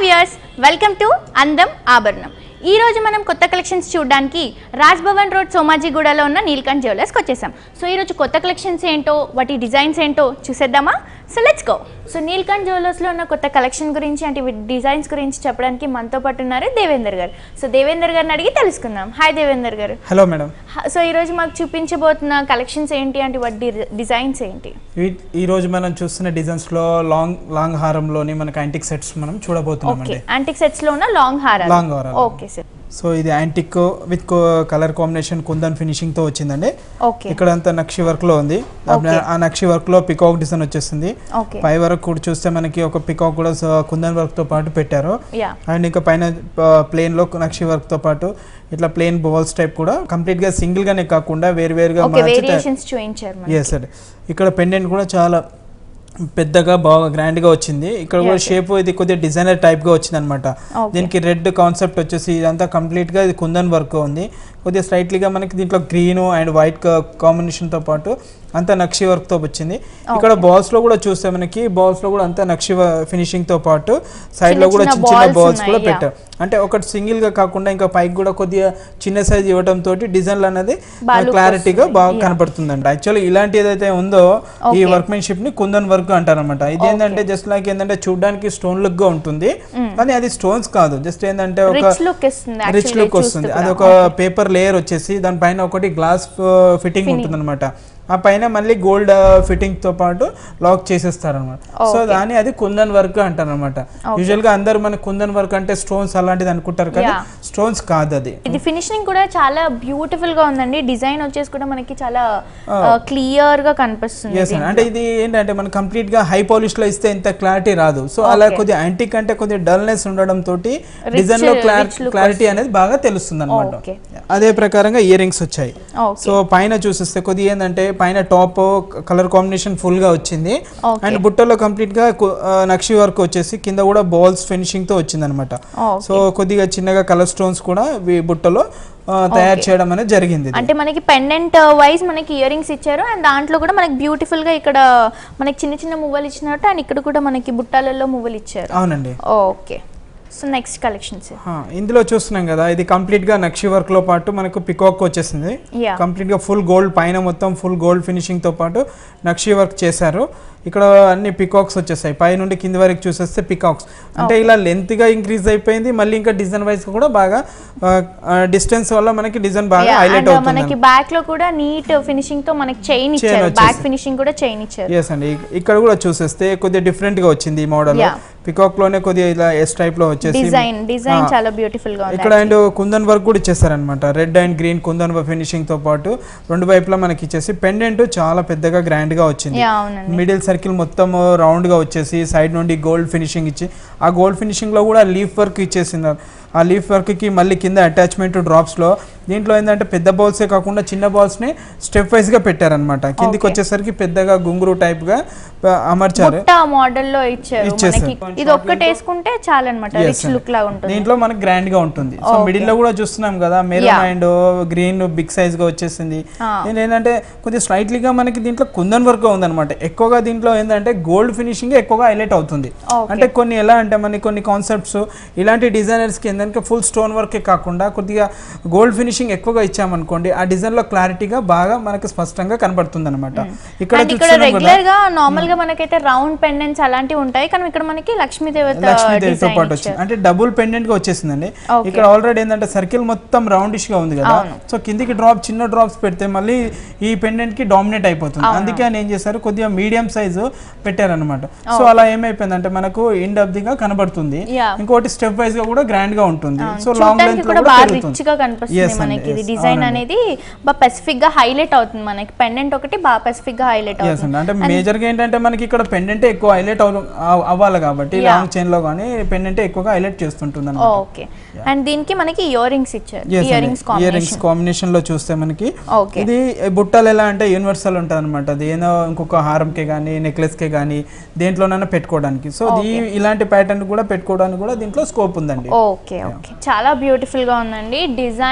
Viewers welcome to అందం ఆభరణం ఈ రోజు మనం కొత్త కలెక్షన్స్ చూడడానికి రాజ్ భవన్ రోడ్ సోమాజిగూడలో ఉన్న నీల్కంఠ్ జ్యువెలర్స్కి వచ్చేసాం సో ఈరోజు కొత్త కలెక్షన్స్ ఏంటో వాటి డిజైన్స్ ఏంటో చూసేద్దామా so let's go so Neelkanth జ్యువెలర్స్లో ఉన్న కొత్త కలెక్షన్ గురించి అంటే డిజైన్స్ గురించి చెప్పడానికి మనతో పాటు ఉన్నారు దేవేందర్ గారు సో దేవేందర్ గారిని అడిగి తెలుసుకుందాం హాయ్ దేవేందర్ గారు హలో మేడం హ- సో ఈరోజు మాకు చూపించబోతున్న కలెక్షన్స్ ఏంటి అంటే వాటి డి- డిజైన్స్ ఏంటి ఈ- ఈ రోజు మనం చూస్తున్న డిజైన్స్ లో లాంగ్ లాంగ్ హారంలోని మనకి యాంటిక్ సెట్స్ మనం చూడబోతున్నాం ఓకే అండి యాంటిక్ సెట్స్ లో ఉన్న లాంగ్ హారాలు Long హారాలు. ఓకే సార్ సో ఇది antique with colour combination kundan finishing తో వచ్చిందండి ఓకే ఇక్కడ అంతా నక్షి వర్క్ లో ఉంది Okay. ఆ నక్షి వర్క్ లో పికాక్ డిజైన్ వచ్చేసింది ఓకే పై వరకు కూడా చూస్తే మనకి ఒక పికాక్ కూడా స- కుందన్ వర్క్ తో పాటు పెట్టారు యా అండ్ ఇంకా పైన ప్లేన్ లో నక్షి వర్క్ తో పాటు ఇట్లా ప్లేన్ బాల్స్ టైప్ కూడా కంప్లీట్ గా సింగిల్ గానే కాకుండా వేరు వేరుగా ఓకే మార్చి తయా- వేరియేషన్స్ చూపించారు మనకి. ఎస్ అండి ఇక్కడ పెండెంట్ కూడా చాలా పెద్దగా బాగా గ్రాండ్ గా వచ్చింది ఇక్కడ కూడా Yes, షేప్ ఇది కొద్దిగా డిజైనర్ టైప్ గా వచ్చింది అనమాట Okay. దీనికి రెడ్ కాన్సెప్ట్ వచ్చేసి ఇదంతా కంప్లీట్ గా ఇది కుందన్ వర్క్ ఉంది కొద్దిగా స్లైట్లీగా మనకి దీంట్లో గ్రీన్ అండ్ వైట్ కాంబినేషన్ తో పాటు అంతా నక్షి వర్క్ తో వచ్చింది ఇక్కడ బాల్స్ లో కూడా చూస్తే మనకి బాల్స్ లో కూడా అంతా నక్షి ఫినిషింగ్ తో పాటు సైడ్ లో చిన్న కూడా చిన్న చిన్న చిన్న balls బాల్స్ కూడా ఉన్నాయి, పెట్టారు అంటే ఒకటి సింగిల్ గా కాకుండా ఇంకా పైకి కూడా కొద్దిగా చిన్న సైజ్ ఇవ్వడం తోటి డిజైన్లు అనేది బాగా look క్లారిటీగా వస్తుంది. బాగా Yeah. కనపడుతుందండి యాక్చువల్లీ ఇలాంటి ఏదైతే ఉందో ఈ Okay. వర్క్మెన్షిప్ ని కుందన్ వర్క్ అంటారనమాట ఇది ఏంటంటే జస్ట్ లైక్ ఏంటంటే చూడడానికి స్టోన్ లుక్ గా ఉంటుంది కానీ అది స్టోన్స్ కాదు జస్ట్ ఏంటంటే ఒక రిచ్ లుక్ ఇస్తుంది రిచ్ actually లుక్ వస్తుంది చూస్తూ అది కూడా. ఒక పేపర్ లేయర్ వచ్చేసి దానిపైన ఒకటి గ్లాస్ ఫిట్టింగ్ ఉంటుంది అనమాట ఆ పైన మళ్ళీ గోల్డ్ ఫిట్టింగ్ తో పాటు లాక్ చేసేస్తారు అనమాట సో Okay. దాన్ని అది కుందన్ వర్క్ అంటారు అనమాట యూజువల్ గా అందరు మన కుందన్ వర్క్ అంటే స్టోన్స్ అలాంటిది అనుకుంటారు కానీ Yeah. స్టోన్స్ కాదు అది ఇది ఫినిషింగ్ కూడా చాలా బ్యూటిఫుల్ గా ఉందండి డిజైన్ వచ్చేసి కూడా మనకి చాలా క్లియర్ గా కనిపిస్తుంది ఎస్ అంటే ఇది ఏంటంటే మనం కంప్లీట్ గా హై పాలిష్ లో ఇస్తే ఇంత క్లారిటీ రాదు సో అలా Okay. కొద్దిగా యాంటిక్ అంటే కొద్దిగా డల్నెస్ ఉండడం తోటి Rich- డిజైన్ లో rich look క్లారిటీ అనేది బాగా తెలుస్తుంది అనమాట Okay. అదే ప్రకారంగా ఇయర్ రింగ్స్ వచ్చాయి ఓకే సో పైన చూసిస్తే కొద్దిగా ఏంటంటే పైన టాప్ కలర్ కాంబినేషన్ ఫుల్ గా వచ్చింది Okay. అండ్ బుట్టలో కంప్లీట్ గా కు- ఆ, నక్షి వర్క్ వచ్చేసి కింద కూడా బాల్స్ ఫినిషింగ్ తో వచ్చింది అనమాట Okay. సో కొద్దిగా చిన్నగా కలర్ స్టోన్స్ కూడా ఈ బుట్టలో ఆ, తయారు చేయడం అనేది జరిగింది ఇది. అంటే మనకి పెండెంట్ వైజ్ మనకి ఇయర్ రింగ్స్ ఇచ్చారు అండ్ దాంట్లో కూడా మనకి బ్యూటిఫుల్ గా ఇక్కడ మనకి చిన్న చిన్న మువ్వలు ఇచ్చినట్టు అండ్ ఇక్కడ కూడా మనకి బుట్టాలలో మువ్వలు ఇచ్చారు అవునండి ఓకే సో నెక్స్ట్ కలెక్షన్స్ ఆ, ఇందులో చూస్తున్నాం కదా ఇది కంప్లీట్ గా నక్షి వర్క్ లో పాటు మనకు పికాక్ వచ్చేసింది Yeah. కంప్లీట్ గా ఫుల్ గోల్డ్ పైన మొత్తం ఫుల్ గోల్డ్ ఫినిషింగ్ తో పాటు నక్షి వర్క్ చేశారు ఇక్కడ అన్ని పికాక్స్ వచ్చేసాయి పై నుండి కింది వరకు చూసేస్తే పికాక్స్ అంటే ఇలా లెంత్ గా ఇంక్రీజ్ అయిపోయింది మళ్ళీ ఇంకా డిజైన్ వైజ్ కూడా బాగా డిస్టెన్స్ వల్ల మనకి డిజైన్ బాగా హైలైట్ అండ్ అవుతుంది మనకి బ్యాక్ లో కూడా నీట్ ఫినిషింగ్ తో మనకి చైన్ ఇచ్చారు వచ్చేసి. బ్యాక్ ఫినిషింగ్ కూడా చైన్ ఇచ్చారు ఎస్ అండి ఇక్- ఇక్కడ కూడా చూసేస్తే కొద్దిగా డిఫరెంట్ గా వచ్చింది ఈ మోడల్ Yeah. పికాక్ లోనే కొద్దిగా ఇలా ఎస్ టైప్ లో వచ్చేసి డిజైన్ డిజైన్ ఆ, చాలా బ్యూటిఫుల్ గా ఉంది ఇక్కడ అండ్ కుందన్ వర్క్ కూడా ఇచ్చేసారనమాట red and green kundan finishing తో పాటు రెండు వైపులా మనకి ఇచ్చేసి పెండెంట్ చాలా పెద్దగా గ్రాండ్ గా వచ్చింది యా అవునండి మిడిల్ సర్కిల్ మొత్తం రౌండ్ గా వచ్చేసి సైడ్ నుండి గోల్డ్ ఫినిషింగ్ ఇచ్చి ఆ గోల్డ్ ఫినిషింగ్ లో కూడా లీఫ్ వర్క్ ఇచ్చేసింది ఆ లీఫ్ వర్క్ కి మళ్ళీ కింద అటాచ్మెంట్ డ్రాప్స్ లో దీంట్లో ఏంటంటే పెద్ద బాల్సే కాకుండా చిన్న బాల్స్ ని స్టెప్ వైజ్ గా పెట్టారనమాట కిందికి Okay. వచ్చేసరికి పెద్దగా గుంగురు టైప్ గా ఆ, అమర్చారు బుట్ట మోడల్ లో ఇచ్చారు ఇచ్చేసారు. మనకి ఇది ఒక్కటి వేసుకుంటే చాలా అనమాట Yes, రిచ్ అండి. లుక్ లా ఉంటుంది దీంట్లో మనకి గ్రాండ్ గా ఉంటుంది సో Okay. మిడిల్ లో కూడా చూస్తున్నాం కదా maroon Yeah. And green big size గా వచ్చేసింది Ah. దీని ఏంటంటే కొద్దిగా స్లైట్లీగా మనకి దీంట్లో కుందన్ వర్క్ ఉందన్నమాట ఎక్కువగా దీంట్లో ఏంటంటే గోల్డ్ ఫినిషింగ్ ఎక్కువగా హైలైట్ అవుతుంది Okay. అంటే కొన్ని ఎలా అంటే మనకి కొన్ని కాన్సెప్ట్స్ ఇలాంటి డిజైనర్స్ కి ఏంటంటే ఫుల్ స్టోన్ వర్కే కాకుండా కొద్దిగా గోల్డ్ ఫినిషింగ్ ఎక్కువగా ఇచ్చామనుకోండి ఆ డిజైన్ లో క్లారిటీగా బాగా మనకి స్పష్టంగా కనబడుతుంది అనమాట ఇక్కడ అండ్ ఇక్కడ చూస్తున్నాం కదా రెగ్యులర్ గా నార్మల్ గా మనకైతే రౌండ్ పెండెంట్స్ అలాంటివి ఉంటాయి కానీ ఇక్కడ మనకి లక్ష్మీ దేవత లక్ష్మీదేవితో డిజైన్ పాటు వచ్చింది అంటే డబుల్ పెండెంట్ గా వచ్చేసిందండి Okay. ఇక్కడ ఆల్రెడీ ఏంటంటే సర్కిల్ మొత్తం రౌండిష్ గా ఉంది కదా అవును. సో కిందికి డ్రాప్ చిన్న డ్రాప్స్ పెడితే మళ్ళీ ఈ పెండెంట్ కి డామినేట్ అయిపోతుంది అందుకే అని ఏం చేశారు కొద్దిగా మీడియం సైజు పెట్టారనమాట సో అలా ఏమైపోయిందంటే మనకు ఎండ్ ఆఫ్ దిగా కనబడుతుంది Yeah. ఇంకోటి స్టెప్ వైజ్ గా కూడా గ్రాండ్ గా ఉంటుంది సో లాంగ్ చూడడానికి లెంత్ లో కూడా కూడా బాగా పెరుగుతుంది రిచ్ గా కనిపిస్తుంది Yes అండి, మనకి ఇది yes. డిజైన్ అవునండి. అనేది బాగా పెసిఫిక్ గా హైలైట్ అవుతుంది మనకి పెండెంట్ ఒకటి బాగా పెసిఫిక్ గా హైలైట్ ఎస్ అవుతుంది అండి అంటే మేజర్ గా ఏంటంటే మనకి ఇక్కడ పెండెంట్ ఎక్కువ హైలైట్ అవ్వాలి కాబట్టి Yeah. లాంగ్ చైన్ లో కానీ పెండెంట్ ఎక్కువగా హైలైట్ చేస్తుంటుంది అనమాట ఓకే అండ్ దీనికి మనకి ఇయర్ రింగ్స్ ఇచ్చారు Yes ఇయర్ అండి. Rings year earrings combination combination లో చూస్తే మనకి ఓకే ఇది బుట్టలు ఎలా అంటే యూనివర్సల్ ఉంటుంది అనమాట అది ఏదో ఇంకొక హారంకే కానీ నెక్లెస్ కే కానీ దేంట్లోనైనా పెట్టుకోవడానికి సో ఈ ఇలాంటి ప్యాటర్న్ కూడా పెట్టుకోవడానికి కూడా దీంట్లో స్కోప్ ఉందండి ఓకే ఓకే చాలా బ్యూటిఫుల్ గా ఉందండి డిజైన్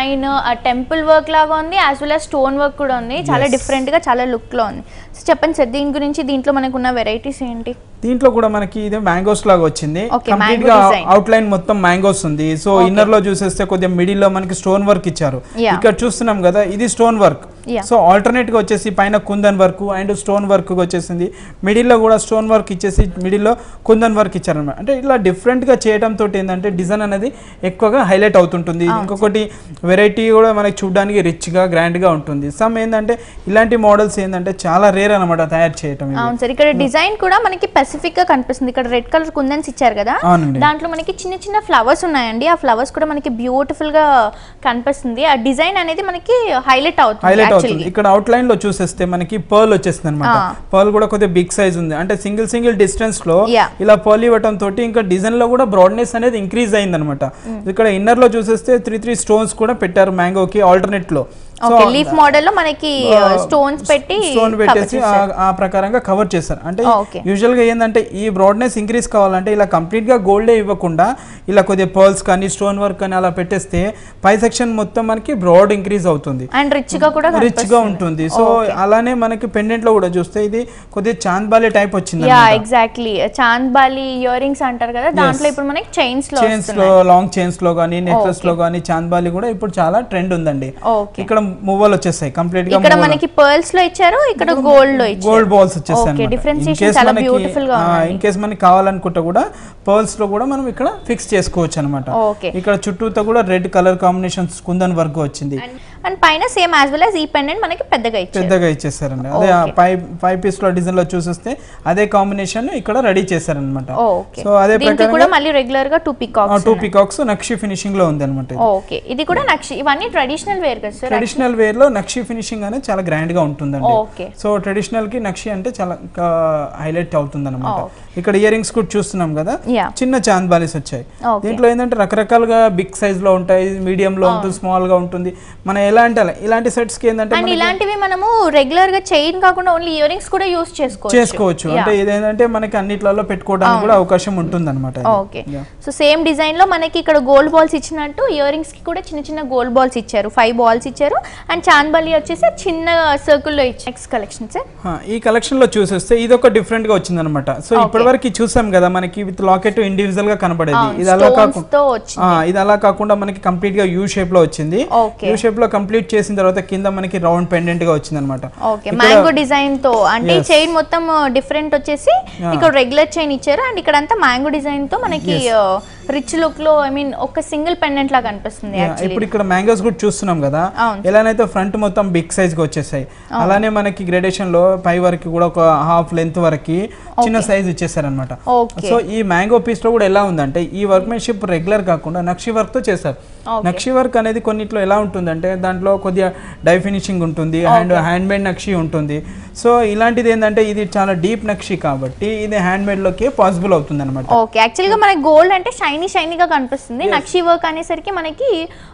టెంపుల్ వర్క్ లాగా ఉంది as well as stone work కూడా ఉంది చాలా Yes. డిఫరెంట్ గా చాలా లుక్ లో ఉంది సో చెప్పండి సార్ దీని గురించి దీంట్లో మనకు ఉన్న వెరైటీస్ ఏంటి దీంట్లో కూడా మనకి ఇది మ్యాంగోస్ లాగా వచ్చింది Okay, కంప్లీట్ mango గా design. అవుట్ లైన్ మొత్తం మ్యాంగోస్ ఉంది సో Okay. ఇన్నర్ లో చూసేస్తే కొద్దిగా మిడిల్ లో మనకి స్టోన్ వర్క్ ఇచ్చారు Yeah. ఇక్కడ చూస్తున్నాం కదా ఇది stone work Yeah. So alternate గా వచ్చేసి పైన kundan work and stone work వచ్చేసింది మిడిల్ లో కూడా స్టోన్ వర్క్ ఇచ్చేసి మిడిల్ లో కుందన్ వర్క్ ఇచ్చారన్నమాట అంటే ఇలా డిఫరెంట్ గా చేయడం తోటి ఏంటంటే డిజైన్ అనేది ఎక్కువగా హైలైట్ అవుతుంటుంది అవును. ఇంకొకటి వెరైటీ కూడా మనకి చూడడానికి రిచ్ గా గ్రాండ్ గా ఉంటుంది సమ్ ఏంటంటే ఇలాంటి మోడల్స్ ఏంటంటే చాలా రేర్ అనమాట తయారు చేయటం ఇవి. అవును సార్ ఇక్కడ డిజైన్ కూడా మనకి పెసిఫిక్ గా కనిపిస్తుంది ఇక్కడ రెడ్ కలర్ కుందన్స్ ఇచ్చారు కదా అవునండి. దాంట్లో మనకి చిన్న చిన్న ఫ్లవర్స్ ఉన్నాయండి ఆ ఫ్లవర్స్ కూడా మనకి బ్యూటిఫుల్ గా కనిపిస్తుంది ఆ డిజైన్ అనేది మనకి హైలైట్ అవుతుంది హైలైట్ అవుతుంది యాక్చువల్లీ ఇక్కడ అవుట్ లైన్ లో చూసేస్తే మనకి పర్ల్ వచ్చేస్తుంది అనమాట ఆ. పర్ల్ కూడా కొద్దిగా బిగ్ సైజ్ ఉంది అంటే సింగిల్ సింగిల్ డిస్టెన్స్ లో Yeah. ఇలా పర్ల్ ఇవ్వటం తోటి ఇంకా డిజైన్ లో కూడా బ్రాడ్నెస్ అనేది ఇంక్రీజ్ అయింది అనమాట ఇక్కడ ఇన్నర్ లో చూసేస్తే త్రీ త్రీ స్టోన్స్ కూడా పెట్టారు మ్యాంగోకి ఆల్టర్నేట్ లో So, ఓకే లీఫ్ మోడల్ లో మనకి ఆ, స్టోన్స్ పెట్టి స్టోన్ cover పెట్టేసి ఆ- చేశారు. ఆ ప్రకారంగా కవర్ చేశారు అంటే Okay. యూజువల్ గా ఏంటంటే ఈ బ్రాడ్నెస్ ఇంక్రీజ్ కావాలంటే ఇలా కంప్లీట్ గా గోల్డే ఇవ్వకుండా ఇలా కొద్దిగా పర్ల్స్ కానీ స్టోన్ వర్క్ కానీ అలా పెట్టేస్తే పై సెక్షన్ మొత్తం మనకి బ్రాడ్ ఇంక్రీజ్ అవుతుంది అండ్ రిచ్ గా కూడా రిచ్ గా కనిపిస్తుంది. ఉంటుంది సో Okay. అలానే మనకి పెండెంట్ లో కూడా చూస్తే ఇది కొద్దిగా చాంద్బాలి టైప్ వచ్చింది yeah exactly chandbali earrings అంటారు కదా దాంట్లో ఇప్పుడు మనకి చైన్స్ లో చైన్స్ లో లాంగ్ చైన్స్ లో కానీ నెక్లెస్ లో కానీ చాంద్బాలి కూడా ఇప్పుడు చాలా ట్రెండ్ ఉందండి ఓకే ఇక్కడ మువ్వలు వచ్చేసాయి కంప్లీట్ గా ఇక్కడ మనకి పర్ల్స్ లో ఇచ్చారు ఇక్కడ గోల్డ్ లో ఇచ్చారు గోల్డ్ బాల్స్ వచ్చేసాయి ఓకే అన్నమాట. In డిఫరెన్సియేషన్ case చాలా మనకి, బ్యూటిఫుల్ గా ఆ, ఉంది ఇన్ కేస్ మనకి కావాలనుకుంటే కూడా పర్ల్స్ లో కూడా మనం ఇక్కడ ఫిక్స్ చేసుకోవచ్చు అనమాట ఓకే ఇక్కడ చుట్టూతో కూడా red colour combinations kundan work వచ్చింది అండ్ పైన సేమ్ యాజ్ వెల్ యాజ్ ఈ పెండెంట్ మనకి పెద్దగా ఇచ్చారు పెద్దగా ఇచ్చేసారండి అదే ఆ Okay. పై పై పీస్ లో డిజైన్ లో చూసేస్తే అదే కాంబినేషన్ ఇక్కడ రెడీ చేశారనమాట ఓకే సో అదే దీనికి ప్రకారంగా కూడా మళ్ళీ రెగ్యులర్ గా two peacocks two peacocks nakshi finishing లో ఉంది అనమాట ఓకే ఇది కూడా నక్షి ఇవన్నీ ట్రెడిషనల్ వేర్ కదా సార్ ట్రెడిషనల్ వేర్ లో నక్షి ఫినిషింగ్ అనేది చాలా గ్రాండ్ గా ఉంటుందండి ఓకే సో ట్రెడిషనల్ కి నక్షి అంటే చాలా హైలైట్ అవుతుంది అనమాట Okay. ఇక్కడ ఇయర్ రింగ్స్ కూడా చూస్తున్నాం కదా యా చిన్న చాంద్ బాలీస్ వచ్చాయి ఓకే దీంట్లో ఏంటంటే రకరకాలుగా బిగ్ సైజ్ లో ఉంటాయి మీడియం లో ఉంటుంది స్మాల్ గా ఉంటుంది మనం ఎలా అంటే అలా ఇలాంటి సెట్స్ కి ఏంటంటే అండ్ మనకి ఇలాంటివి మనము రెగ్యులర్ గా చైన్ కాకుండా ఓన్లీ ఇయర్ రింగ్స్ కూడా యూస్ చేసుకోవచ్చు చేసుకోవచ్చు Yeah. అంటే ఇదేంటంటే మనకి అన్నిట్లలో పెట్టుకోవడానికి కూడా అవకాశం ఉంటుంది అనమాట ఓకే సో సేమ్ డిజైన్ లో మనకి ఇక్కడ గోల్డ్ బాల్స్ ఇచ్చినట్టు ఇయర్ రింగ్స్ కి కూడా చిన్న చిన్న గోల్డ్ బాల్స్ ఇచ్చారు ఫైవ్ బాల్స్ ఇచ్చారు అండ్ చాందబలి వచ్చేసి చిన్న సర్కిల్ లో ఇచ్చారు నెక్స్ట్ కలెక్షన్ సార్ ఈ కలెక్షన్ లో చూసేస్తే ఇది ఒక డిఫరెంట్ గా వచ్చింది అనమాట సో ఇప్పటివరకు చూసాం కదా మనకి విత్ లాకెట్ ఇండివిజువల్ గా కనపడేది ఇది అలా స్టోన్స్ కాకుండా తో వచ్చింది ఆ, ఇది అలా కాకుండా మనకి కంప్లీట్ గా యూ షేప్ లో వచ్చింది ఓకే యూ షేప్ లో కంప్లీట్ చేసిన తర్వాత కింద మనకి రౌండ్ పెండెంట్ గా వచ్చింది అనమాట ఓకే మ్యాంగో డిజైన్ తో అంటే Yes. చైన్ మొత్తం డిఫరెంట్ వచ్చేసి ఇక్కడ రెగ్యులర్ చైన్ ఇచ్చారు అండ్ ఇక్కడ అంతా మ్యాంగో డిజైన్ తో మనకి రిచ్ లుక్ లో ఐ మీన్ ఒక సింగిల్ పెండెంట్ లాగా అనిపిస్తుంది యాక్చువల్లీ ఇప్పుడు ఇక్కడ మ్యాంగోస్ కూడా చూస్తున్నాం కదా అవును. ఎలానైతే ఫ్రంట్ మొత్తం బిగ్ సైజ్ గా వచ్చేసాయి అలానే మనకి గ్రేడేషన్ లో పై వరకు కూడా ఒక హాఫ్ లెంత్ వరకు చిన్న సైజ్ ఇచ్చేసారనమాట ఓకే సో ఈ మ్యాంగో పీస్ లో కూడా ఎలా ఉందంటే ఈ వర్క్మెన్షిప్ రెగ్యులర్ కాకుండా నక్షి వర్క్ తో చేశారు Okay. నక్షి వర్క్ అనేది కొన్నిట్లో ఎలా ఉంటుందంటే దాంట్లో కొద్దిగా డై ఫినిషింగ్ ఉంటుంది హ్యాండ్ హ్యాండ్ మేడ్ నక్షి ఉంటుంది సో ఇలాంటిది ఏంటంటే ఇది చాలా డీప్ నక్షి కాబట్టి ఇది హ్యాండ్ మేడ్ లోకి పాసిబుల్ అవుతుంది అనమాట ఓకే యాక్చువల్ గా మనకి గోల్డ్ అంటే షైనీ షైనీగా కనిపిస్తుంది నక్షి వర్క్ అనేసరికి మనకి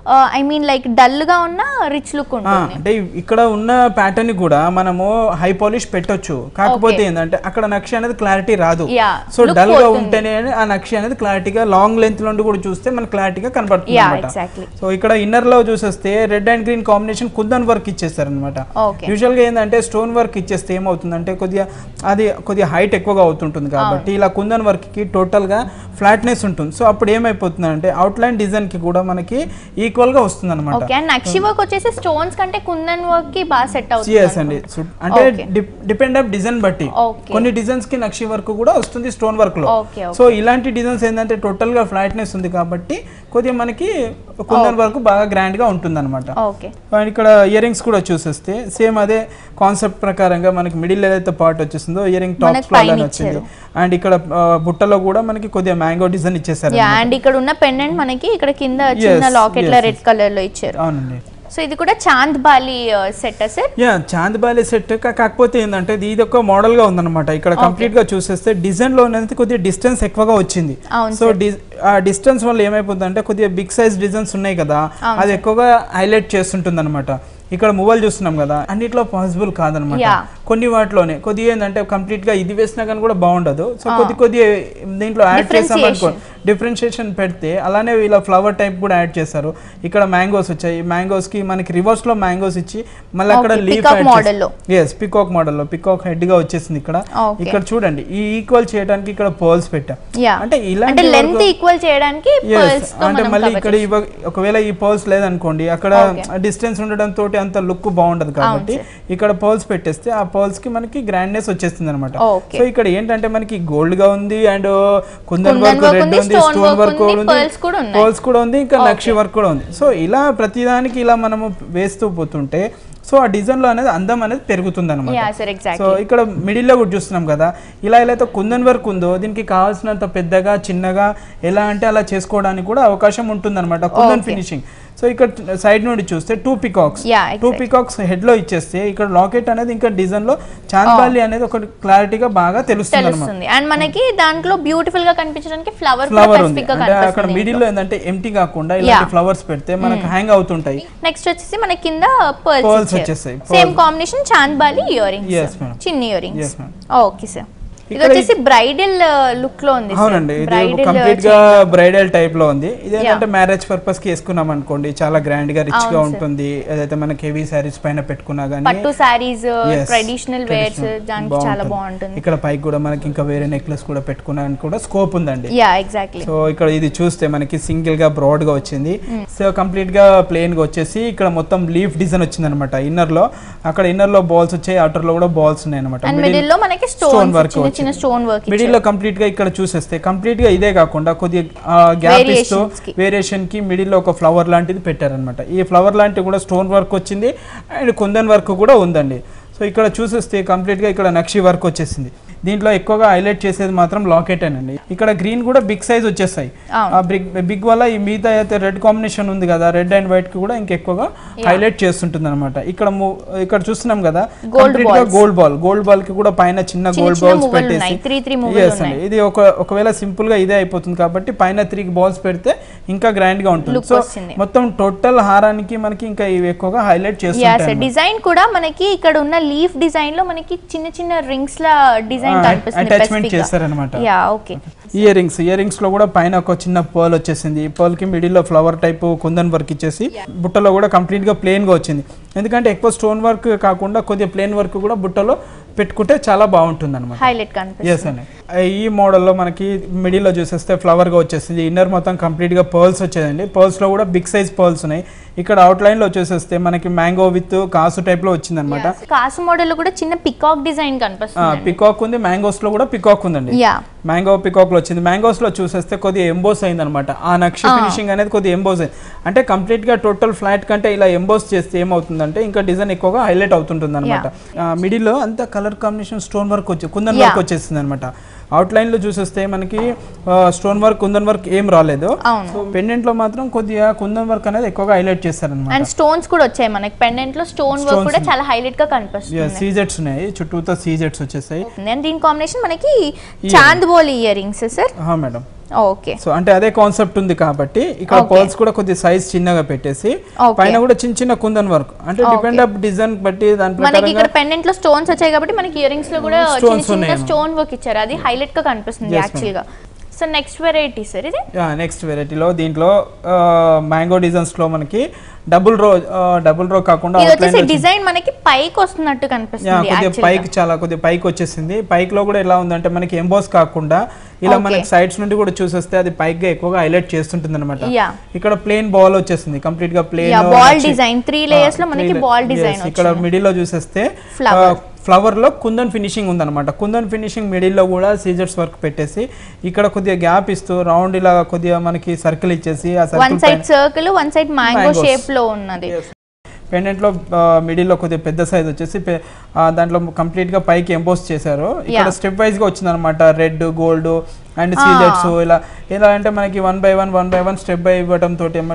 ఐ మీన్ లైక్ డల్ గా ఉన్న రిచ్ లుక్ ఉంటుంది అంటే ఇక్కడ ఉన్న ప్యాటర్న్ కూడా మనము హై పాలిష్ పెట్టొచ్చు కాకపోతే ఏంటంటే అక్కడ నక్షి అనేది క్లారిటీ రాదు యా సో డల్ గా ఉంటేనే ఆ నక్షి అనేది క్లారిటీగా లాంగ్ లెంత్ నుండి కూడా చూస్తే మనకి క్లారిటీగా కనబడుతుంది యా అనమాట ఎగ్జాక్ట్లీ సో ఇక్కడ ఇన్నర్ లో చూసేస్తే red and green combination kundan work ఇచ్చేస్తారు అనమాట ఓకే యూజువల్ గా ఏంటంటే స్టోన్ వర్క్ ఇచ్చేస్తే ఏమవుతుందంటే కొద్దిగా అది కొద్దిగా హైట్ ఎక్కువగా అవుతుంటుంది కాబట్టి ఇలా కుందన్ వర్క్ కి టోటల్ గా ఫ్లాట్నెస్ ఉంటుంది సో అప్పుడు ఏమైపోతుందంటే అవుట్ లైన్ డిజైన్ కి కూడా మనకి ఈక్వల్ గా వస్తుంది అనమాట ఓకే అండ్ నక్షి వర్క్ వచ్చేసి స్టోన్స్ కంటే కుందన్ వర్క్ కి బాగా సెట్ అవుతుంది ఎస్ అండి So, అంటే Okay. డిపెండ్ ఆఫ్ డిజైన్ బట్టి Okay. కొన్ని డిజైన్స్ కి నక్షి వర్క్ కూడా వస్తుంది స్టోన్ వర్క్ లో ఓకే సో ఇలాంటి డిజైన్స్ ఏంటంటే టోటల్ గా ఫ్లాట్నెస్ ఉంది కాబట్టి కొద్దిగా మనకి కుందన్ వర్క్ బాగా గ్రాండ్ గా ఉంటుంది అనమాట ఓకే అండ్ ఇక్కడ ఇయర్ రింగ్స్ కూడా చూసేస్తే సేమ్ అదే కాన్సెప్ట్ ప్రకారంగా మనకి మిడిల్ ఏదైతే పార్ట్ వచ్చేసిందో ఇయర్ రింగ్ మనకి టాప్స్ లో పైన అలానే వచ్చింది అండ్ ఇక్కడ ఆ, బుట్టలో కూడా మనకి కొద్దిగా మ్యాంగో డిజైన్ ఇచ్చేసారు యా అండ్ ఇక్కడ ఉన్న పెండెంట్ మనకి ఇక్కడ కింద చిన్న Yes, లాకెట్ లో yes, రెడ్ కలర్ లో ఇచ్చారు అవునండి సో ఇది కూడా chandbali set sir yeah chandbali set కాకపోతే ఏంటంటే ఇది ఇది ఒక మోడల్ గా ఉందన్నమాట ఇక్కడ కంప్లీట్ గా చూసేస్తే డిజైన్ లో అనేది కొద్దిగా డిస్టెన్స్ ఎక్కువగా వచ్చింది అవును సో ఆ డిస్టెన్స్ వల్ల ఏమైపోతుందంటే కొద్దిగా బిగ్ సైజ్ డిజైన్స్ ఉన్నాయి కదా అవును అది ఎక్కువగా హైలైట్ చేస్తుంటుంది అనమాట ఇక్కడ మొబైల్ చూస్తున్నాం కదా అన్నిట్లో పాసిబుల్ కాదనమాట Yeah. కొన్ని వాటిలోనే కొద్దిగా ఏంటంటే కంప్లీట్ గా ఇది వేసినా కానీ కూడా బాగుండదు సో కొద్ది కొద్ది దీంట్లో యాడ్ చేసాం అనుకో డిఫరెన్షియేషన్ పెడితే అలానే ఇలా ఫ్లవర్ టైప్ కూడా యాడ్ చేశారు ఇక్కడ మ్యాంగోస్ వచ్చాయి మ్యాంగోస్ కి మనకి రివర్స్ లో మ్యాంగోస్ ఇచ్చి మళ్ళీ అక్కడ Okay, లీఫ్ peacock model లో. ఎస్ పికాక్ మోడల్ లో పికాక్ హెడ్ గా వచ్చేసింది ఇక్కడ Okay. ఇక్కడ చూడండి ఈ ఈక్వల్ చేయడానికి ఇక్కడ పర్ల్స్ పెట్టాం యా అంటే అంటే ఇలాంటి లెంత్ వరకు- ఈక్వల్ చేయడానికి Yes, pearls తో అంటే మనం మళ్ళీ cover ఇక్కడ ఇవ్వ ఒకవేళ ఈ పర్ల్స్ లేదనుకోండి అక్కడ Okay. డిస్టెన్స్ ఉండడం తోటి అంత లుక్ బాగుండదు కాబట్టి ఇక్కడ పర్ల్స్ పెట్టేస్తే ఆ పర్ల్స్ కి మనకి గ్రాండ్నెస్ వచ్చేస్తుంది అనమాట Okay. సో ఇక్కడ ఏంటంటే మనకి గోల్డ్ గా ఉంది and kundan kundan work work red ఉంది, ఉంది stone స్టోన్ work వర్క్ ఉంది, ఉంది pearls కూడా ఉన్నాయి. పర్ల్స్ కూడా ఉంది ఇంకా Okay. నక్షి వర్క్ కూడా ఉంది సో ఇలా ప్రతిదానికి ఇలా మనము వేస్తూ పోతుంటే సో ఆ డిజైన్ లో అనేది అందం అనేది పెరుగుతుంది అనమాట యా సార్ సో ఎగ్జాక్ట్లీ ఇక్కడ మిడిల్లో కూడా చూస్తున్నాం కదా ఇలా ఎలా అయితే కుందన్ వర్క్ ఉందో దీనికి కావాల్సినంత పెద్దగా చిన్నగా ఎలా అంటే అలా చేసుకోవడానికి కూడా అవకాశం ఉంటుంది అనమాట కుందన్ Okay. ఫినిషింగ్ సో ఇక్కడ సైడ్ నుండి చూస్తే two peacocks Yeah, two exactly. Peacocks head లో ఇచ్చేస్తే ఇక్కడ లాకెట్ అనేది ఇంకా డిజైన్ లో చాంద్బాలి అనేది ఒక క్లారిటీగా బాగా తెలుస్తుంది అనమాట తెలుస్తుంది అండ్ మనకి దాంట్లో బ్యూటిఫుల్ గా కనిపించడానికి ఫ్లవర్ ఫ్లవర్ ఉంది స్పెసిఫిక్ గా అంటే అక్కడ కనిపిస్తుంది మిడిల్ లో ఏంటంటే ఎంటీ కాకుండా ఇలాంటి Yeah. ఫ్లవర్స్ పెడితే మనకు హ్యాంగ్ అవుతుంటాయి నెక్స్ట్ వచ్చేసి మన కింద Pearls పర్ల్స్ వచ్చేస్తాయి. Same combination chandbali ear rings Yes, madam. చిన్న ear rings Yes, madam. Okay sir ఇది ఇక్కడ వచ్చేసి బ్రైడల్ లుక్ లో ఉంది అవునండి ఇది బ్రైడల్ కంప్లీట్ గా బ్రైడల్ టైప్ లో ఉంది ఇదేంటంటే మ్యారేజ్ పర్పస్ కి వేసుకున్నాం అనుకోండి చాలా గ్రాండ్ గా రిచ్ గా అవును సార్. ఉంటుంది ఏదైతే మనకి హెవీ సారీస్ పైన పెట్టుకున్నా గానీ పట్టు sarees Yes, traditional wears traditional. దానికి చాలా బాగుంటుంది ఇక్కడ పైకి కూడా మనకి ఇంకా వేరే నెక్లెస్ కూడా పెట్టుకున్నానికి కూడా స్కోప్ ఉందండి యా ఎగ్జాక్ట్లీ సో ఇక్కడ ఇది చూస్తే మనకి సింగిల్ గా బ్రాడ్ గా వచ్చింది సో కంప్లీట్ గా ప్లేన్ గా వచ్చేసి ఇక్కడ మొత్తం లీఫ్ డిజైన్ వచ్చింది అనమాట ఇన్నర్ లో అక్కడ ఇన్నర్ లో బాల్స్ వచ్చాయి అవుటర్ లో కూడా బాల్స్ ఉన్నాయి అనమాట అండ్ మిడిల్ లో మనకి stone స్టోన్ work చిన్న చిన్న వచ్చింది. స్టోన్ వర్క్ మిడిల్ లో కంప్లీట్ గా ఇక్కడ చూసేస్తే కంప్లీట్ గా ఇదే కాకుండా కొద్దిగా గ్యాప్ ఇస్తూ Variations కి. వేరియేషన్ కి మిడిల్ లో ఒక ఫ్లవర్ లాంటిది పెట్టారనమాట ఈ ఫ్లవర్ లాంటిది కూడా స్టోన్ వర్క్ వచ్చింది అండ్ కుందన్ వర్క్ కూడా ఉందండి సో ఇక్కడ చూసేస్తే కంప్లీట్ గా ఇక్కడ నక్షి వర్క్ వచ్చేసింది దీంట్లో ఎక్కువగా హైలైట్ చేసేది మాత్రం లాకెట్ అండి ఇక్కడ గ్రీన్ కూడా బిగ్ సైజ్ వచ్చేస్తాయి అవును. ఆ బిగ్ బిగ్ వల్ల ఈ మిగతా అయితే రెడ్ కాంబినేషన్ ఉంది కదా రెడ్ అండ్ వైట్ కి కూడా ఇంకెక్కువగా హైలైట్ చేస్తుంటుంది అనమాట ఇక్కడ ము- ఇక్కడ చూస్తున్నాం కదా Gold కంప్లీట్ గా balls. Gold ball gold ball కి కూడా పైన చిన్న చిన్న గోల్డ్ చిన్న బాల్స్ మువ్వలు పెట్టేసి ఉన్నాయి. Three, three మువ్వలు Yes ఉన్నాయి. అండి ఇది ఒక ఒకవేళ సింపుల్ గా ఇదే అయిపోతుంది కాబట్టి పైన త్రీ బాల్స్ పెడితే ఇంకా గ్రాండ్ గా ఉంటుంది Look సో వస్తుంది. మొత్తం టోటల్ హారానికి మనకి ఇంకా ఇవి ఎక్కువగా హైలైట్ యా చేస్తుంటాయి సార్ డిజైన్ కూడా మనకి ఇక్కడ ఉన్న లీఫ్ డిజైన్ లో మనకి చిన్న చిన్న రింగ్స్ లా డిజైన్ Ah, కనిపిస్తుంది attachment specific గా. చేస్తారన్నమాట. Yeah okay ear rings year rings లో కూడా పైన ఒక చిన్న పర్ల్ వచ్చేసింది ఈ పర్ల్ కి మిడిల్ లో ఫ్లవర్ టైప్ కుందన్ వర్క్ ఇచ్చేసి బుట్టలో కూడా కంప్లీట్ గా ప్లేన్ గా వచ్చింది ఎందుకంటే ఎక్కువ స్టోన్ వర్క్ కాకుండా కొద్దిగా ప్లేన్ వర్క్ కూడా బుట్టలో పెట్టుకుంటే చాలా బాగుంటుంది అనమాట హైలైట్ కనిపిస్తుంది ఎస్ అండి ఈ మోడల్లో మనకి మిడిల్లో చూసేస్తే ఫ్లవర్గా వచ్చేసింది ఇన్నర్ మొత్తం కంప్లీట్గా పర్ల్స్ వచ్చేదండి పర్ల్స్లో కూడా బిగ్ సైజ్ పర్ల్స్ ఉన్నాయి ఇక్కడ అవుట్ లైన్లో వచ్చేసేస్తే మనకి మ్యాంగో విత్ కాసు టైప్లో వచ్చిందనమాట కాసు మోడల్ లో కూడా చిన్న పికాక్ డిజైన్ కనిపిస్తుంది పికాక్ ఉంది మ్యాంగోస్లో కూడా పికాక్ ఉందండి యా మ్యాంగో పికాక్ లో వచ్చింది మ్యాంగోస్ లో చూసేస్తే కొద్దిగా ఎంబోస్ అయింది అనమాట ఆ నక్షి ఫినిషింగ్ అనేది కొద్దిగా ఎంబోస్ అయింది అంటే కంప్లీట్ గా టోటల్ ఫ్లాట్ కంటే ఇలా ఎంబోస్ చేస్తే ఏమవుతుందంటే ఇంకా డిజైన్ ఎక్కువగా హైలైట్ అవుతుంటుంది అనమాట మిడిల్ లో అంతా కలర్ కాంబినేషన్ స్టోన్ వర్క్ వచ్చి కుందన్ Yeah. వర్క్ వచ్చేసింది అనమాట అవుట్ లైన్ లో చూసేస్తే మనకి స్టోన్ వర్క్ కుందన్ వర్క్ ఏం రాలేదు అవును. సో పెండెంట్ లో మాత్రం కొద్దిగా కుందన్ వర్క్ అనేది ఎక్కువగా హైలైట్ చేస్తారనమాట అండ్ స్టోన్స్ కూడా వచ్చాయి మనకి పెండెంట్ లో స్టోన్ వర్క్ Stones కూడా ఉన్నాయి. చాలా హైలైట్ గా కనిపిస్తుంది సీజెట్స్ ఉన్నాయి చుట్టూతో సీజెట్స్ వచ్చేసాయి అండ్ దీని కాంబినేషన్ మనకి chandbali ear rings sir madam okay so అంటే అదే కాన్సెప్ట్ ఉంది కాబట్టి ఇక్కడ Okay. పర్ల్స్ కూడా కొద్ది సైజ్ చిన్నగా పెట్టేసి Okay. పైన కూడా చిన్న చిన్న కుందన్ వర్క్ అంటే Okay. డిపెండ్ ఆఫ్ డిజైన్ బట్టి దాని మనకి ప్రకారంగా ఇక్కడ పెండెంట్ లో స్టోన్స్ వచ్చాయి కాబట్టి మనకి ఇయర్ రింగ్స్ లో కూడా చిన్న Stones చిన్న ఉన్నాయి. స్టోన్ వర్క్ ఇచ్చారు అది హైలైట్ గా కనిపిస్తుంది Yes, యాక్చువల్ గా సో నెక్స్ట్ వెరైటీ సార్ ఇది నెక్స్ట్ వెరైటీలో దీంట్లో మ్యాంగో డిజైన్స్ లో మనకి డబుల్ రో డబుల్ రో కాకుండా ఇది outline వచ్చేసి లో డిజైన్ మనకి పైకి వస్తున్నట్టు యా, కనిపిస్తుంది కొద్దిగా actually గా. పైకి చాలా కొద్దిగా పైకి వచ్చేసింది పైకి లో కూడా ఎలా ఉందంటే మనకి ఎంబోస్ కాకుండా ఇలా Okay. మనకి సైడ్స్ నుండి కూడా చూసేస్తే అది పైకి ఎక్కువగా హైలైట్ చేస్తుంటుంది అనమాట Yeah. ఇక్కడ ప్లేన్ బాల్ వచ్చేసింది కంప్లీట్ గా plain Yeah, ball design. Three layers లో మనకి ball design ఇక్కడ వచ్చింది. మిడిల్ లో చూసేస్తే Flower. ఫ్లవర్ లో కుందన్ ఫినిషింగ్ ఉందన్నమాట కుందన్ ఫినిషింగ్ మిడిల్ లో కూడా సీజర్స్ వర్క్ పెట్టేసి ఇక్కడ కొద్దిగా గ్యాప్ ఇస్తూ రౌండ్ ఇలా కొద్దిగా మనకి సర్కిల్ ఇచ్చేసి ఆ one circle side circle one side mango Mangoes. Shape లో ఉన్నది పెండెంట్ లో మిడిల్ లో కొద్దిగా పెద్ద సైజ్ వచ్చేసి పె- ఆ, దాంట్లో కంప్లీట్ గా పైకి ఎంపోజ్ చేశారు ఇక్కడ Yeah. స్టెప్ వైజ్ గా వచ్చింది అనమాట రెడ్ గోల్డ్ అండ్ సీజెట్స్ ఇలా ఇలా అంటే మనకి one by one one by one step by ఇవ్వడం తోటి ఏమంటే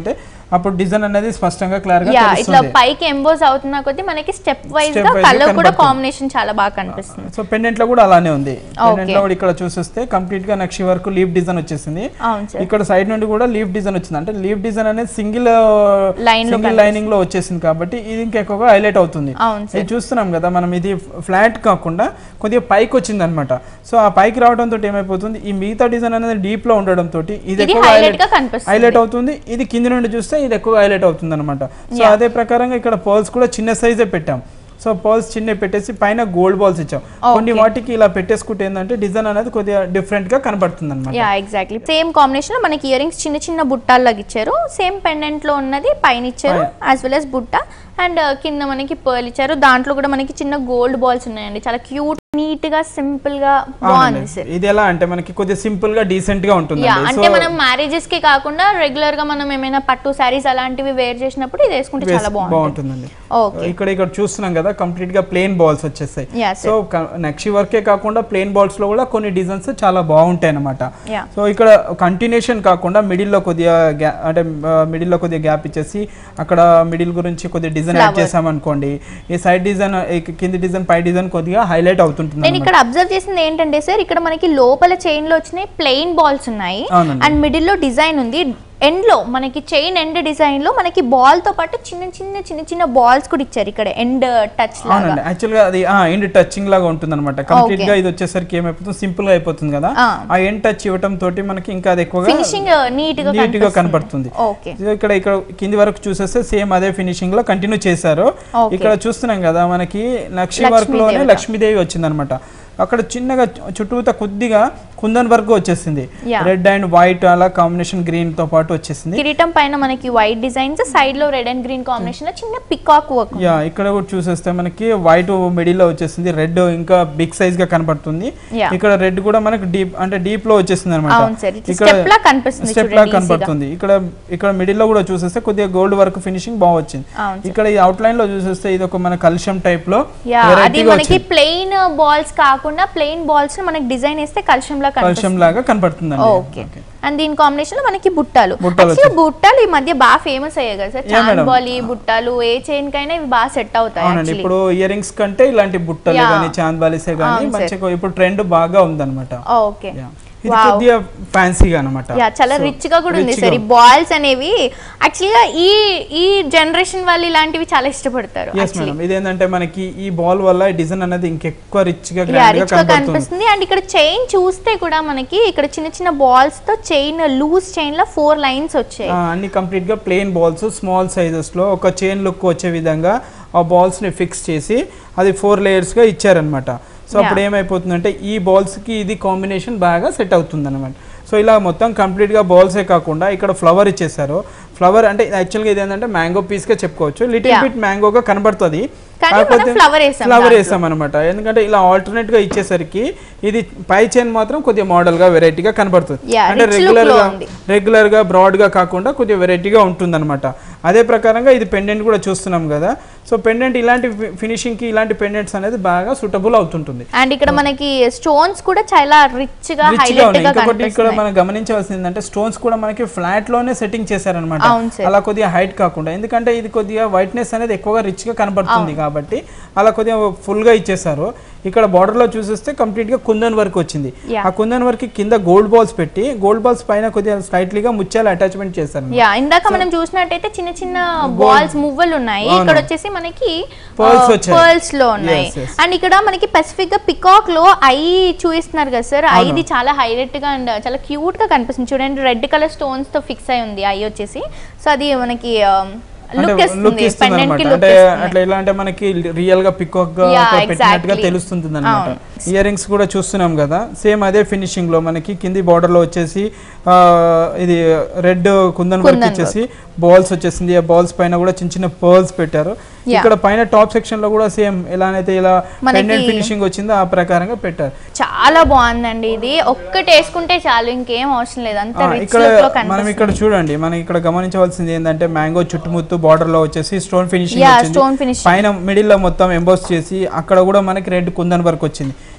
అప్పుడు డిజైన్ అనేది స్పష్టంగా క్లియర్ గా యా ఇట్లా తెలుస్తుంది పైకి ఎంబోజ్ అవుతున్న కొద్దీ మనకి స్టెప్ వైజ్ Step గా wise గా కలర్ కూడా కనబడుతుంది. కాంబినేషన్ చాలా బాగా కనిపిస్తుంది సో పెండెంట్ లో కూడా అలానే ఉంది Okay. పెండెంట్ లో కూడా ఇక్కడ చూసేస్తే కంప్లీట్ గా నక్షి వరకు లీఫ్ డిజైన్ వచ్చేసింది అవును సార్ ఇక్కడ సైడ్ నుండి కూడా లీఫ్ డిజైన్ వచ్చింది అంటే లీఫ్ డిజైన్ అనేది సింగిల్ Line లో సింగిల్ లైనింగ్ లో వచ్చేసింది కాబట్టి ఇది ఇంకా ఎక్కువగా హైలైట్ అవుతుంది అవును ఇది చూస్తున్నాం కదా మనం ఇది ఫ్లాట్ కాకుండా కొద్దిగా పైకి వచ్చింది అనమాట సో ఆ పైకి రావడంతో ఏమైపోతుంది ఈ మిగతా డిజైన్ అనేది డీప్ లో ఉండడం తోటి ఇది ఇది ఎక్కువ హైలైట్ గా కనిపిస్తుంది హైలైట్ అవుతుంది ఇది కింద నుండి చూస్తే ఇది ఎక్కువ హైలైట్ అవుతుంది అనమాట సో అదే ప్రకారంగా ఇక్కడ పర్ల్స్ కూడా చిన్న సైజే పెట్టాం సో పర్ల్స్ చిన్న పెట్టేసి పైన గోల్డ్ బాల్స్ ఇచ్చాం కొన్ని వాటికి ఇలా పెట్టేసుకుంటే ఏంటంటే డిజైన్ అనేది కొద్దిగా డిఫరెంట్ గా కనబడుతుంది అనమాట యా ఎగ్జాక్ట్లీ సేమ్ కాంబినేషన్ లో మనకి ఇయర్ రింగ్స్ చిన్న చిన్న బుట్టాల్లాగా ఇచ్చారు సేమ్ పెండెంట్ లో ఉన్నది పైన ఇచ్చారు యాజ్ వెల్ as బుట్ట అండ్ కింద మనకి పర్ల్ ఇచ్చారు దాంట్లో కూడా మనకి చిన్న గోల్డ్ బాల్స్ ఉన్నాయండి చాలా క్యూట్ నీట్ గా సింపుల్ గా బాగుంది సార్ ఇది ఎలా అంటే మనకి కొద్దిగా సింపుల్ గా డీసెంట్ గా ఉంటుంది యా అంటే మనం మ్యారేజెస్ కి కాకుండా రెగ్యులర్ గా మనం ఏమైనా పట్టు శారీస్ అలాంటివి వేర్ చేసినప్పుడు ఇది వేసుకుంటే చాలా బాగుంటుంది బాగుంటుందండి ఓకే ఇక్కడ ఇక్కడ చూస్తున్నాం కదా కంప్లీట్ గా ప్లేన్ బాల్స్ వచ్చేస్తాయి యా సో నక్షి వర్కే కాకుండా ప్లేన్ బాల్స్ లో కూడా కొన్ని డిజైన్స్ చాలా బాగుంటాయి అనమాట యా సో ఇక్కడ కంటిన్యూషన్ కాకుండా మిడిల్ లో కొద్దిగా గ్యా అంటే మిడిల్ లో కొద్దిగా గ్యాప్ ఇచ్చేసి అక్కడ మిడిల్ గురించి కొద్దిగా డిజైన్ యాడ్ చేసామనుకోండి ఈ సైడ్ డిజైన్ కింది డిజైన్ పై డిజైన్ కొద్దిగా హైలైట్ అవుతుంటుంది నేను ఇక్కడ అబ్జర్వ్ చేసింది ఏంటంటే సార్ ఇక్కడ మనకి లోపల చైన్ లో వచ్చినాయి ప్లెయిన్ బాల్స్ ఉన్నాయి అవునండి. అండ్ మిడిల్ లో డిజైన్ ఉంది ఎండ్ లో మనకి చైన్ ఎండ్ డిజైన్ లో మనకి బాల్ తో పాటు చిన్న చిన్న చిన్న చిన్న బాల్స్ కూడా ఇచ్చారు ఇక్కడ ఎండ్ టచ్ లాగా అవునండి యాక్చువల్ గా అది ఆ ఎండ్ టచింగ్ లాగా ఉంటుంది అనమాట కంప్లీట్ గా ఇది వచ్చేసరికి ఏమైపోతుంది సింపుల్ గా అయిపోతుంది కదా ఆ. ఆ ఎండ్ టచ్ ఇవ్వటం తోటి మనకి ఇంకా అది ఎక్కువగా ఫినిషింగ్ నీట్ గా నీట్ గా కనపడుతుంది ఓకే సో ఇక్కడ ఇక్కడ కింది వరకు చూసేస్తే సేమ్ అదే ఫినిషింగ్ లో కంటిన్యూ చేశారు Okay. ఇక్కడ చూస్తున్నాం కదా మనకి లక్ష్మీ లక్ష్మీ వర్క్ లోనే దేవత. లక్ష్మీదేవి వచ్చిందనమాట అక్కడ చిన్నగా చు- చుట్టూతా కొద్దిగా కుందన్ వర్క్ వచ్చేసింది Yeah. రెడ్ అండ్ వైట్ అలా కాంబినేషన్ గ్రీన్ తో పాటు వచ్చేసింది కిరీటం పైన మనకి వైట్ డిజైన్స్ సైడ్ లో రెడ్ అండ్ గ్రీన్ కాంబినేషన్ లో చిన్న పికాక్ వర్క్ యా ఇక్కడ కూడా చూసేస్తే మనకి వైట్ మిడిల్ లో వచ్చేసింది రెడ్ ఇంకా బిగ్ సైజ్ గా కనపడుతుంది Yeah. ఇక్కడ రెడ్ కూడా మనకి డీప్ అంటే డీప్ లో వచ్చేసింది అనమాట అవును సార్ ఇట్లా స్టెప్ లా కనిపిస్తుంది స్టెప్ చూడండి లా easy గా. కనపడుతుంది ఇక్కడ ఇక్కడ మిడిల్ లో కూడా చూసేస్తే కొద్దిగా గోల్డ్ వర్క్ ఫినిషింగ్ బాగా వచ్చింది అవును సార్. ఇక్కడ ఈ అవుట్ లైన్ లో చూసేస్తే ఇది ఒక మన కలుషం టైప్ లో యా అది వెరైటీగా మనకి వచ్చింది ప్లెయిన్ బాల్స్ కాకుండా ప్లెయిన్ బాల్స్ మనకి డిజైన్ వేస్తే కలుషం లా కనిపిస్తుంది కలుషం లాగా కనపడుతుందండి ఓకే అండ్ దీని కాంబినేషన్ లో మనకి బుట్టాలు బుట్టాలు Actually బుట్టాలు ఈ మధ్య బాగా ఫేమస్ అయ్యాయి కదా సార్ Yeah, madam. చాంద్బాలి బుట్టాలు ఏ చైన్ కైనా ఇవి బాగా సెట్ అవుతాయి అవునండి actually. ఇప్పుడు ఇయర్ రింగ్స్ కంటే ఇలాంటి బుట్టలు Yeah. కానీ చాంద్ బాలిసే కానీ అవును, sir. మంచిగా ఇప్పుడు ట్రెండ్ బాగా ఉందన్నమాట ఓకే Yeah. ఇది కొద్దిగా ఫ్యాన్సీగా అనమాట యా చాలా రిచ్ గా కూడా ఉంది సార్ ఈ బాల్స్ అనేవి యాక్చువల్గా ఈ ఈ జనరేషన్ వాళ్ళు ఇలాంటివి చాలా ఇష్టపడతారు ఎస్ మేడం ఇదేంటంటే మనకి ఈ బాల్ వల్ల డిజైన్ అనేది ఇంకెక్కువ రిచ్ గా యా గ్రాండ్ గా రిచ్ గా కనపడుతుంది కనిపిస్తుంది అండ్ ఇక్కడ చైన్ చూస్తే కూడా మనకి ఇక్కడ చిన్న చిన్న బాల్స్ తో చైన్ లూజ్ చైన్ లో ఫోర్ లైన్స్ వచ్చాయి ఆ, అన్ని కంప్లీట్ గా ప్లెయిన్ బాల్స్ స్మాల్ సైజెస్ లో ఒక చైన్ లుక్ వచ్చే విధంగా ఆ బాల్స్ ని ఫిక్స్ చేసి అది ఫోర్ లేయర్స్ గా ఇచ్చారనమాట సో అప్పుడు ఏమైపోతుందంటే ఈ బాల్స్ కి ఇది కాంబినేషన్ బాగా సెట్ అవుతుంది అనమాట సో ఇలా మొత్తం కంప్లీట్ గా బాల్సే కాకుండా ఇక్కడ ఫ్లవర్ ఇచ్చేసారు ఫ్లవర్ అంటే యాక్చువల్గా ఇది ఏంటంటే మ్యాంగో పీస్ గా చెప్పుకోవచ్చు లిటిల్ Yeah. బిట్ మ్యాంగోగా కనబడుతుంది కానీ మనం flower వేసాం ఫ్లవర్ దాంట్లో. వేసాం అనమాట ఎందుకంటే ఇలా ఆల్టర్నేట్ గా ఇచ్చేసరికి ఇది పై చైన్ మాత్రం కొద్దిగా మోడల్ గా వెరైటీగా కనబడుతుంది Yeah, అంటే rich look రెగ్యులర్ లో గా ఉంది. రెగ్యులర్ గా బ్రాడ్ గా కాకుండా కొద్దిగా వెరైటీగా ఉంటుంది అదే ప్రకారంగా ఇది పెండెంట్ కూడా చూస్తున్నాం కదా సో పెండెంట్ ఇలాంటి ఫినిషింగ్ కి ఇలాంటి పెండెంట్స్ అనేది బాగా సూటబుల్ అవుతుంటుంది అండ్ ఇక్కడ మనకి స్టోన్స్ కూడా చాలా రిచ్ గా రిచ్ గా హైలైట్ ఉన్నాయి గా ఇంకొకటి ఇక్కడ కనిపిస్తున్నాయి మనం గమనించవలసింది ఏంటంటే స్టోన్స్ కూడా మనకి ఫ్లాట్ లోనే సెట్టింగ్ చేశారనమాట అవును సార్. అలా కొద్దిగా హైట్ కాకుండా ఎందుకంటే ఇది కొద్దిగా వైట్నెస్ అనేది ఎక్కువగా రిచ్ గా కనబడుతుంది కాబట్టి అలా కొద్దిగా ఫుల్ గా ఇచ్చేసారు ఇక్కడ బార్డర్ లో చూసేస్తే కంప్లీట్ గా కుందన్ వర్క్ వచ్చింది Yeah. ఆ కుందన్ వర్క్ కింద గోల్డ్ బాల్స్ పెట్టి గోల్డ్ బాల్స్ పైన కొద్దిగా స్లైట్లీగా ముత్యాలు అటాచ్మెంట్ చేశారు యా ఇందాక మనం చూసినట్టయితే చిన్న చిన్న బాల్స్ మువ్వలు ఉన్నాయి అవును. ఇక్కడ వచ్చేసి మనకి Pearls వచ్చాయి. పర్ల్స్ లో ఉన్నాయి Yes, yes. అండ్ ఇక్కడ మనకి స్పెసిఫిక్ గా పికాక్ లో ఐ చూపిస్తున్నారు కదా సార్ ఐది చాలా హైలైట్ గా అండ్ చాలా క్యూట్ గా కనిపిస్తుంది చూడండి రెడ్ కలర్ స్టోన్స్ తో ఫిక్స్ అయి ఉంది ఐ వచ్చేసి సో అది మనకి లుక్ అంటే లుక్ ఇస్తుంది ఇస్తుంది పెండెంట్ అనమాట కి లుక్ అంటే ఇస్తుంది అట్లా ఎలా అంటే మనకి రియల్ గా పికాక్ గా Yeah, ఒక పెట్టినట్టుగా exactly. తెలుస్తుంది అనమాట అవును. ఇయర్ రింగ్స్ కూడా చూస్తున్నాం కదా సేమ్ అదే ఫినిషింగ్ లో మనకి కింది బార్డర్ లో వచ్చేసి ఆ, ఇది రెడ్ కుందన్ వర్క్ కుందన్ వచ్చేసి బాల్స్ వచ్చేసింది ఆ బాల్స్ పైన కూడా చిన్న చిన్న పర్ల్స్ పెట్టారు Yeah. ఇక్కడ పైన టాప్ సెక్షన్ లో కూడా సేమ్ ఎలానైతే ఇలా మనకి- పెండెంట్ ఫినిషింగ్ వచ్చిందో ఆ ప్రకారంగా పెట్టారు చాలా బాగుందండి ఇది ఒక్కటి వేసుకుంటే చాలు ఇంకేం అవసరం లేదు అంత ఆ, రిచ్ ఇక్కడ లుక్ లో మనం కనిపిస్తుంది ఇక్కడ చూడండి మనం ఇక్కడ గమనించవలసింది ఏంటంటే మ్యాంగో చుట్టుముత్తు బార్డర్ లో వచ్చేసి స్టోన్ ఫినిషింగ్ Yeah, వచ్చింది stone finishing. పైన మిడిల్ లో మొత్తం ఎంబోస్ చేసి అక్కడ కూడా మనకి రెడ్ కుందన్ వర్క్ వచ్చింది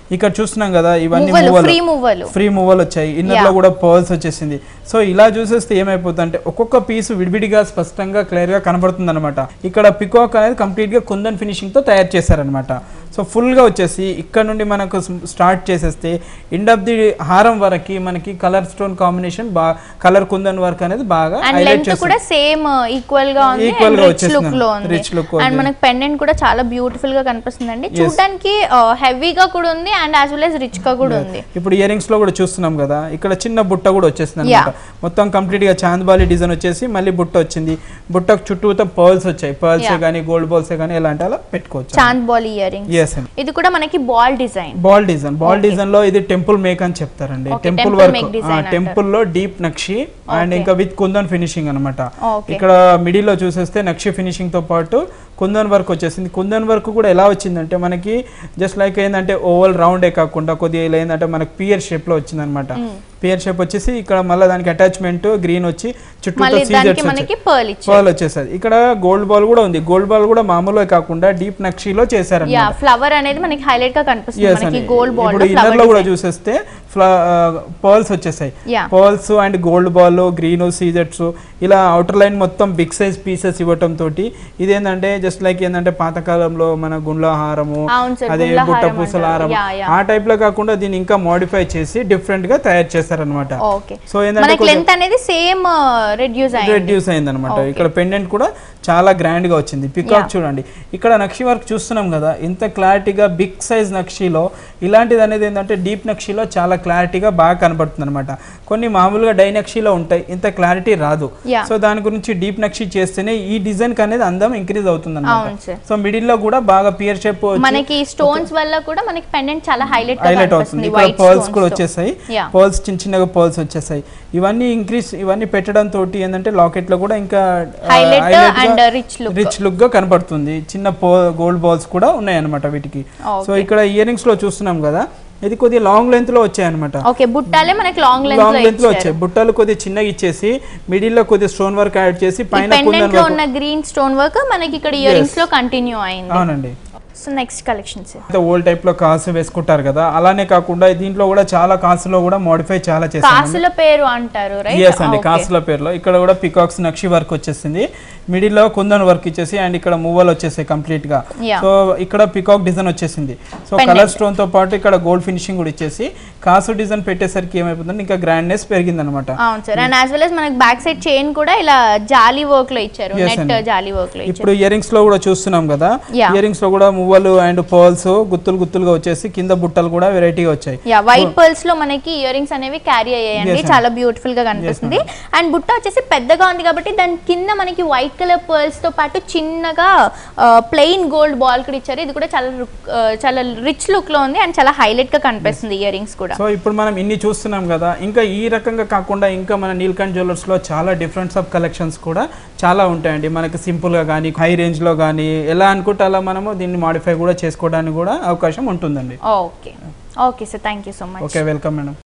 ఇక్కడ చూస్తున్నాం కదా ఇవన్నీ మువ్వలు మువ్వలు ఫ్రీ మువ్వలు ఫ్రీ మూవల్ వచ్చాయి ఇన్నర్ లో కూడా పర్ల్స్ వచ్చేసింది సో ఇలా చూసేస్తే ఏమైపోతుంది అంటే ఒక్కొక్క పీస్ విడివిడిగా స్పష్టంగా క్లియర్ గా కనబడుతుంది అనమాట ఇక్కడ పికాక్ అనేది కంప్లీట్ గా కుందన్ ఫినిషింగ్ తో తయారు చేశారనమాట సో ఫుల్ గా వచ్చేసి ఇక్కడ నుండి మనకు స్టార్ట్ చేసేస్తే ఎండ్ ఆఫ్ ది హారం వరకు మనకి కలర్ స్టోన్ కాంబినేషన్ బాగా కలర్ కుందన్ వర్క్ అనేది బాగా అండ్ హైలైట్ లెంత్ కూడా సేమ్ ఈక్వల్ గా ఉంది Equal అండ్ గా రిచ్ వచ్చేసింది. లుక్ లో ఉంది Rich look అండ్ ఉంది. మనకి పెండెంట్ కూడా చాలా బ్యూటిఫుల్ గా కనిపిస్తుందండి చూడడానికి హెవీగా కూడా ఉంది and as well as rich గా కూడా ఉంది ఇప్పుడు ఇయర్ రింగ్స్ లో కూడా చూస్తున్నాం కదా ఇక్కడ చిన్న బుట్ట కూడా వచ్చేసింది అనమాట మొత్తం కంప్లీట్ గా చాంద్బాలి డిజైన్ వచ్చేసి మళ్ళీ బుట్ట వచ్చింది బుట్టకు చుట్టూతో పర్ల్స్ వచ్చాయి పర్ల్స్ Yeah. కానీ గోల్డ్ బాల్స్ కానీ ఎలాంటి అలా పెట్టుకోవచ్చు chandbali ear ring yes అండి ఇది కూడా మనకి ball design ball design ball design లో ఇది టెంపుల్ మేక్ అని చెప్తారండి Okay, temple temple work make design temple లో డీప్ నక్షి అండ్ Okay. ఇంకా విత్ కుందన్ ఫినిషింగ్ అనమాట Okay. ఇక్కడ మిడిల్ లో చూసేస్తే నక్షి ఫినిషింగ్ తో పాటు కుందన్ వర్క్ వచ్చేసింది కుందన్ వర్క్ కూడా ఎలా వచ్చిందంటే మనకి జస్ట్ లైక్ ఏంటంటే ఓవల్ రౌండే కాకుండా కొద్దిగా ఇలా ఏంటంటే మనకి పియర్ షేప్ లో వచ్చింది అనమాట పియర్ షేప్ వచ్చేసి ఇక్కడ మళ్ళీ దానికి అటాచ్మెంట్ గ్రీన్ వచ్చి చుట్టూ మళ్ళీ దానికి సీజర్స్ మనకి పర్ల్ ఇచ్చారు బాల్ వచ్చేసరి ఇక్కడ గోల్డ్ బాల్ కూడా ఉంది గోల్డ్ బాల్ కూడా మామూలుగా కాకుండా డీప్ నక్షిలో చేశారు యా ఫ్లవర్ అనేది మనకి హైలైట్ గా కనిపిస్తుంది Yes మనకి అండి. గోల్డ్ బాల్ ఇప్పుడు ఇన్నర్ లో కూడా చూసేస్తే పర్ల్స్ వచ్చేసాయి Yeah. Pearls and gold ball green సీజెట్స్ ఇలా అవుటర్ లైన్ మొత్తం బిగ్ సైజ్ పీసెస్ ఇవ్వటం తోటి ఇదేంటంటే జస్ట్ లైక్ ఏంటంటే పాతకాలంలో మన గుండ్ల హారము అవును సార్, అదే గుండ్ల బుట్ట హారం పూసల అంటారు. హారం Yeah, yeah. ఆ టైప్ లో కాకుండా దీన్ని ఇంకా మోడిఫై చేసి డిఫరెంట్ గా తయారు చేశారనమాట ఓకే సో ఏంటంటే మనకి లెంత్ అనేది సేమ్ రెడ్యూస్ అయింది రెడ్యూస్ అయింది అనమాట Okay. ఇక్కడ పెండెంట్ కూడా చాలా గ్రాండ్ గా వచ్చింది పికాక్ Yeah. చూడండి ఇక్కడ నక్షి వర్క్ చూస్తున్నాం కదా ఇంత క్లారిటీగా బిగ్ సైజ్ నక్షిలో ఇలాంటిది అనేది ఏంటంటే డీప్ నక్షిలో చాలా క్లారిటీగా బాగా కనబడుతుంది అనమాట కొన్ని మామూలుగా డై నక్షిలో ఉంటాయి ఇంత క్లారిటీ రాదు Yeah. సో దాని గురించి డీప్ నక్షి చేస్తేనే ఈ డిజైన్ అనేది అందం ఇంక్రీజ్ అవుతుంది అవును అనమాట sir. సో మిడిల్ లో కూడా బాగా పియర్ షేప్ మనకి స్టోన్స్ వల్ల కూడా మనకి పెండెంట్ చాలా హైలైట్ గా హైలైట్ అవుతుంది కనిపిస్తుంది ఇక్కడ వైట్ పర్ల్స్ కూడా వచ్చేసాయి Yeah. పర్ల్స్ చిన్న చిన్నగా పర్ల్స్ వచ్చేసాయి ఇవన్నీ ఇంక్రీస్ ఇవన్నీ పెట్టడం తోటి ఏంటంటే లాకెట్ లో కూడా ఇంకా Highlight and rich look. Rich look గా కనపడుతుంది చిన్న గోల్డ్ బాల్స్ కూడా ఉన్నాయి అనమాట వీటికి సో Okay. ఇక్కడ ఇయర్ రింగ్స్ లో చూస్తున్నాం కదా ఇది కొద్దిగా లాంగ్ లెంత్ లో వచ్చాయి అనమాట ఓకే బుట్టాలే మనకి లాంగ్ లెంత్ లాంగ్ లో లెంత్ లో ఇచ్చారు వచ్చాయి బుట్టలు కొద్దిగా చిన్నగా ఇచ్చేసి మిడిల్ లో కొద్దిగా స్టోన్ వర్క్ యాడ్ చేసి ఈ పైన పెండెంట్ కుందన్ లో వర్క్ ఉన్న గ్రీన్ స్టోన్ వర్క్ మనకి ఇక్కడ ఇయర్ రింగ్స్ Yes. లో కంటిన్యూ అయింది అవునండి so next collections old type లో కాసు వేసుకుంటారు కదా అలానే కాకుండా దీంట్లో కూడా చాలా కాసులో కూడా మోడిఫై చాలా చేశారు కాసుల పేరు అంటారు రైట్ ఎస్ అండి కాసుల పేరులో ఇక్కడ కూడా పికాక్స్ నక్షి వర్క్ వచ్చేసింది మిడిల్ లో కుందన్ వర్క్ ఇచ్చేసి అండ్ ఇక్కడ మూవల్ వచ్చేసాయి కంప్లీట్ గా Yeah. సో ఇక్కడ పికాక్ డిజైన్ వచ్చేసింది సో Pendant. కలర్ స్టోన్ తో పాటు ఇక్కడ గోల్డ్ ఫినిషింగ్ కూడా ఇచ్చేసి కాసు డిజైన్ పెట్టేసరికి ఏమైపోతుంది ఇంకా గ్రాండ్నెస్ పెరిగింది అనమాట అవును sir and as well as మనకి బ్యాక్ సైడ్ చైన్ కూడా ఇలా జాలీ వర్క్ లో ఇచ్చారు Yes నెట్ అండి. జాలీ వర్క్ లో ఇచ్చారు ఇప్పుడు ఇయర్ రింగ్స్ లో కూడా చూస్తున్నాం కదా Yeah. ఇయర్ రింగ్స్ లో కూడా మువ్వలు అండ్ పర్ల్స్ గుత్తులు గుత్తులుగా వచ్చేసి కింద బుట్టలు కూడా వెరైటీగా వచ్చాయి యా వైట్ పర్ల్స్ లో మనకి ఇయర్ రింగ్స్ అనేవి క్యారీ అయ్యాయండి Yes, ma'am. చాలా బ్యూటిఫుల్ గా కనిపిస్తుంది అండ్ బుట్ట వచ్చేసి పెద్దగా ఉంది కాబట్టి దాని కింద మనకి వైట్ కలర్ పర్ల్స్ తో పాటు చిన్నగా ప్లెయిన్ గోల్డ్ బాల్ కూడా ఇచ్చారు ఇది కూడా చాలా రుక్- ఆ, చాలా రిచ్ లుక్ లో ఉంది అండ్ చాలా హైలైట్ గా కనిపిస్తుంది ఇయర్ రింగ్స్ కూడా సో ఇప్పుడు మనం ఇన్ని చూస్తున్నాం కదా ఇంకా ఈ రకంగా కాకుండా ఇంకా మన నీల్కంఠ్ జ్యువెలర్స్ లో చాలా డిఫరెంట్స్ ఆఫ్ కలెక్షన్స్ కూడా చాలా ఉంటాయండి మనకి సింపుల్ గా కానీ హై రేంజ్ లో కానీ ఎలా అనుకుంటే అలా మనము దీన్ని మాడిఫై కూడా చేసుకోవడానికి కూడా అవకాశం ఉంటుందండి okay okay sir thank you so much okay welcome madam